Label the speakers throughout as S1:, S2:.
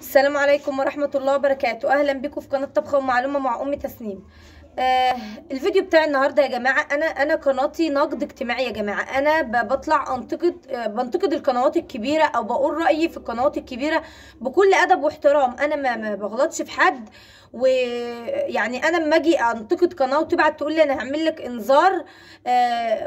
S1: السلام عليكم ورحمة الله وبركاته أهلا بكم في قناة طبخة ومعلومة مع أم تسنيم آه الفيديو بتاع النهارده يا جماعه انا انا قناتي نقد اجتماعي يا جماعه انا ب- بطلع انتقد آه بنتقد القنوات الكبيره او بقول رايي في القنوات الكبيره بكل ادب واحترام انا ما, ما بغلطش في حد ويعني انا لما اجي انتقد قناه وتبعت تقول لي انا هعمل لك انذار آه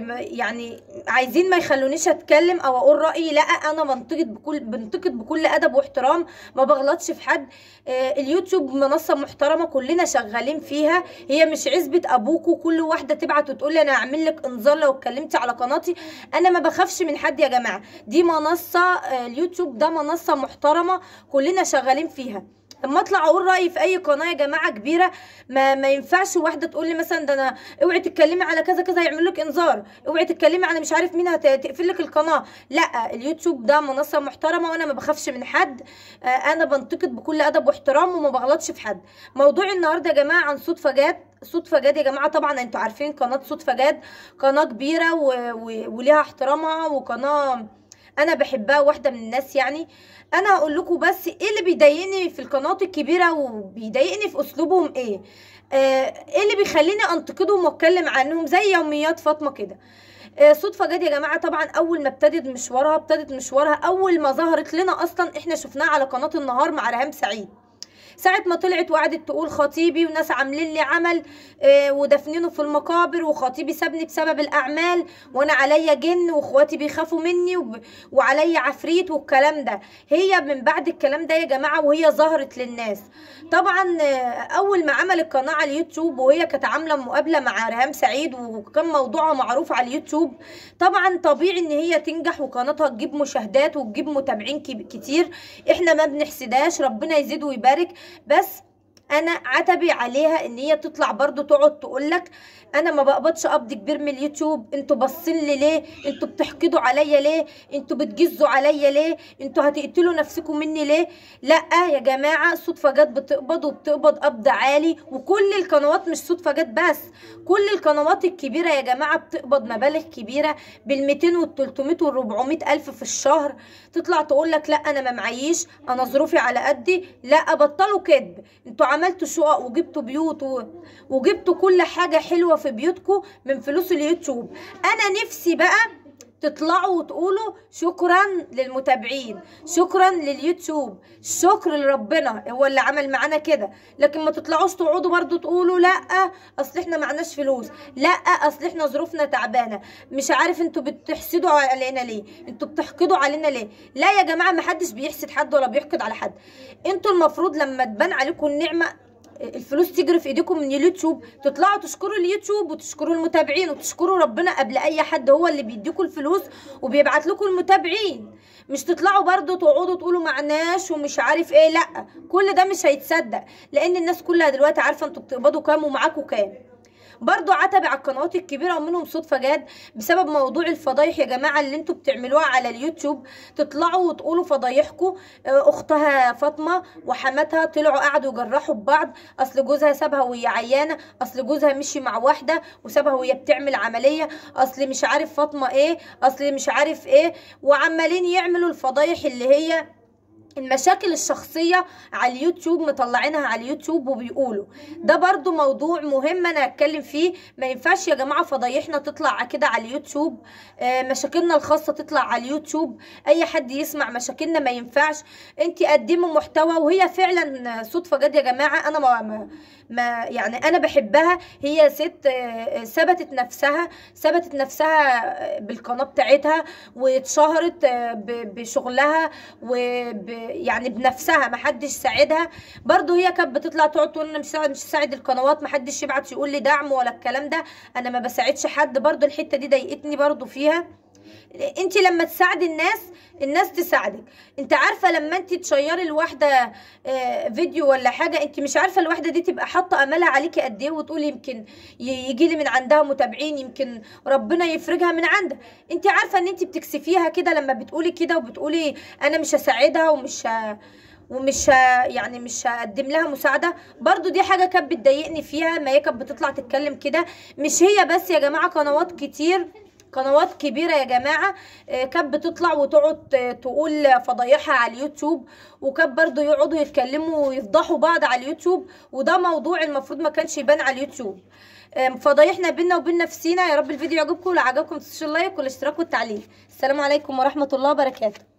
S1: ويعني عايزين ما يخلونيش اتكلم او اقول رايي لا انا بنتقد بكل بنتقد بكل ادب واحترام ما بغلطش في حد آه اليوتيوب منصه محترمه كلنا شغالين فيها هي مش عزبه ابوكوا كل واحده تبعت وتقول لي انا هعمل لك انذار لو اتكلمتي على قناتي انا ما بخافش من حد يا جماعه دي منصه آه اليوتيوب ده منصه محترمه كلنا شغالين فيها لما اطلع اقول رايي في اي قناه يا جماعه كبيره ما ما ينفعش واحده تقول لي مثلا ده انا اوعي تتكلمي على كذا كذا هيعمل لك انذار اوعي تتكلمي على مش عارف مين هتقفل لك القناه لا اليوتيوب ده منصه محترمه وانا ما بخافش من حد آه انا بنتقد بكل ادب واحترام وما بغلطش في حد موضوع النهارده يا جماعه عن صدفه جات صدفه جاد يا جماعه طبعا انتوا عارفين قناه صدفه جاد قناه كبيره و... و... وليها احترامها وقناه انا بحبها واحده من الناس يعني انا هقول لكم بس ايه اللي بيضايقني في القنوات الكبيره وبيضايقني في اسلوبهم ايه آه ايه اللي بيخليني انتقدهم واتكلم عنهم زي يوميات فاطمه كده آه صدفه جد يا جماعه طبعا اول ما ابتدت مشوارها ابتدت مشوارها اول ما ظهرت لنا اصلا احنا شفناها على قناه النهار مع ريهام سعيد ساعة ما طلعت وقعدت تقول خطيبي وناس عاملين لي عمل آه ودفنينه في المقابر وخطيبي سابني بسبب الأعمال وأنا عليا جن وإخواتي بيخافوا مني وب... وعليا عفريت والكلام ده هي من بعد الكلام ده يا جماعة وهي ظهرت للناس طبعا آه أول ما عملت قناة على اليوتيوب وهي كانت عاملة مقابلة مع ريهام سعيد وكان موضوعها معروف على اليوتيوب طبعا طبيعي إن هي تنجح وقناتها تجيب مشاهدات وتجيب متابعين كتير إحنا ما بنحسدهاش ربنا يزيد ويبارك بس انا عتبي عليها ان هي تطلع برضو تقعد تقولك انا ما بقبضش قبض كبير من اليوتيوب انتوا باصين لي ليه انتوا بتحقدوا عليا ليه انتوا بتجزوا عليا ليه انتوا هتقتلوا نفسكم مني ليه لا يا جماعه صدفه جت بتقبض وبتقبض قبض عالي وكل القنوات مش صدفه جت بس كل القنوات الكبيره يا جماعه بتقبض مبالغ كبيره بال 200 وال 300 وال 400 الف في الشهر تطلع تقول لك لا انا ما معيش انا ظروفي على قدي لا بطلوا كذب انتوا عملتوا شقق وجبتوا بيوت و... وجبتوا كل حاجه حلوه في بيوتكم من فلوس اليوتيوب انا نفسي بقى تطلعوا وتقولوا شكرا للمتابعين شكرا لليوتيوب شكر لربنا هو اللي عمل معانا كده لكن ما تطلعوش تقعدوا برضو تقولوا لا اصل احنا معناش فلوس لا اصل احنا ظروفنا تعبانه مش عارف انتوا بتحسدوا علينا ليه انتوا بتحقدوا علينا ليه لا يا جماعه ما حدش بيحسد حد ولا بيحقد على حد انتوا المفروض لما تبان عليكم النعمه الفلوس تجري في ايديكم من اليوتيوب تطلعوا تشكروا اليوتيوب وتشكروا المتابعين وتشكروا ربنا قبل اي حد هو اللي بيديكم الفلوس وبيبعت لكم المتابعين مش تطلعوا برضو تقعدوا تقولوا معناش ومش عارف ايه لا كل ده مش هيتصدق لان الناس كلها دلوقتي عارفه انتوا بتقبضوا كام ومعاكوا كام برضو عتب على القنوات الكبيره ومنهم صدفه جاد بسبب موضوع الفضايح يا جماعه اللي انتوا بتعملوها على اليوتيوب تطلعوا وتقولوا فضايحكم اختها فاطمه وحماتها طلعوا قعدوا يجرحوا ببعض اصل جوزها سابها وهي عيانه اصل جوزها مشي مع واحده وسابها وهي بتعمل عمليه اصل مش عارف فاطمه ايه اصل مش عارف ايه وعمالين يعملوا الفضايح اللي هي المشاكل الشخصية على اليوتيوب مطلعينها على اليوتيوب وبيقولوا ده برضو موضوع مهم انا هتكلم فيه ما ينفعش يا جماعة فضايحنا تطلع كده على اليوتيوب آه مشاكلنا الخاصة تطلع على اليوتيوب اي حد يسمع مشاكلنا ما ينفعش انت قدموا محتوى وهي فعلا صدفة جد يا جماعة انا ما, ما, ما يعني انا بحبها هي ست آه ثبتت نفسها ثبتت نفسها بالقناة بتاعتها واتشهرت آه بشغلها وب يعني بنفسها ما حدش ساعدها برضو هي كانت بتطلع تقعد تقول انا مش مش ساعد القنوات ما حدش يبعت يقول لي دعم ولا الكلام ده انا ما بساعدش حد برضو الحته دي ضايقتني برضو فيها انت لما تساعدي الناس الناس تساعدك انت عارفه لما انت تشيري الواحده اه فيديو ولا حاجه انت مش عارفه الواحده دي تبقى حاطه املها عليكي قد ايه وتقولي يمكن يجي لي من عندها متابعين يمكن ربنا يفرجها من عندها انت عارفه ان انت بتكسفيها كده لما بتقولي كده وبتقولي انا مش هساعدها ومش ه... ومش يعني مش هقدم لها مساعده برضو دي حاجه كانت بتضايقني فيها ما هي كانت بتطلع تتكلم كده مش هي بس يا جماعه قنوات كتير قنوات كبيره يا جماعه آه، كانت بتطلع وتقعد آه، تقول فضايحها على اليوتيوب وكانت برضو يقعدوا يتكلموا ويفضحوا بعض على اليوتيوب وده موضوع المفروض ما كانش يبان على اليوتيوب آم، فضايحنا بينا وبين نفسينا يا رب الفيديو يعجبكم لو عجبكم تنسوش اللايك والاشتراك والتعليق السلام عليكم ورحمه الله وبركاته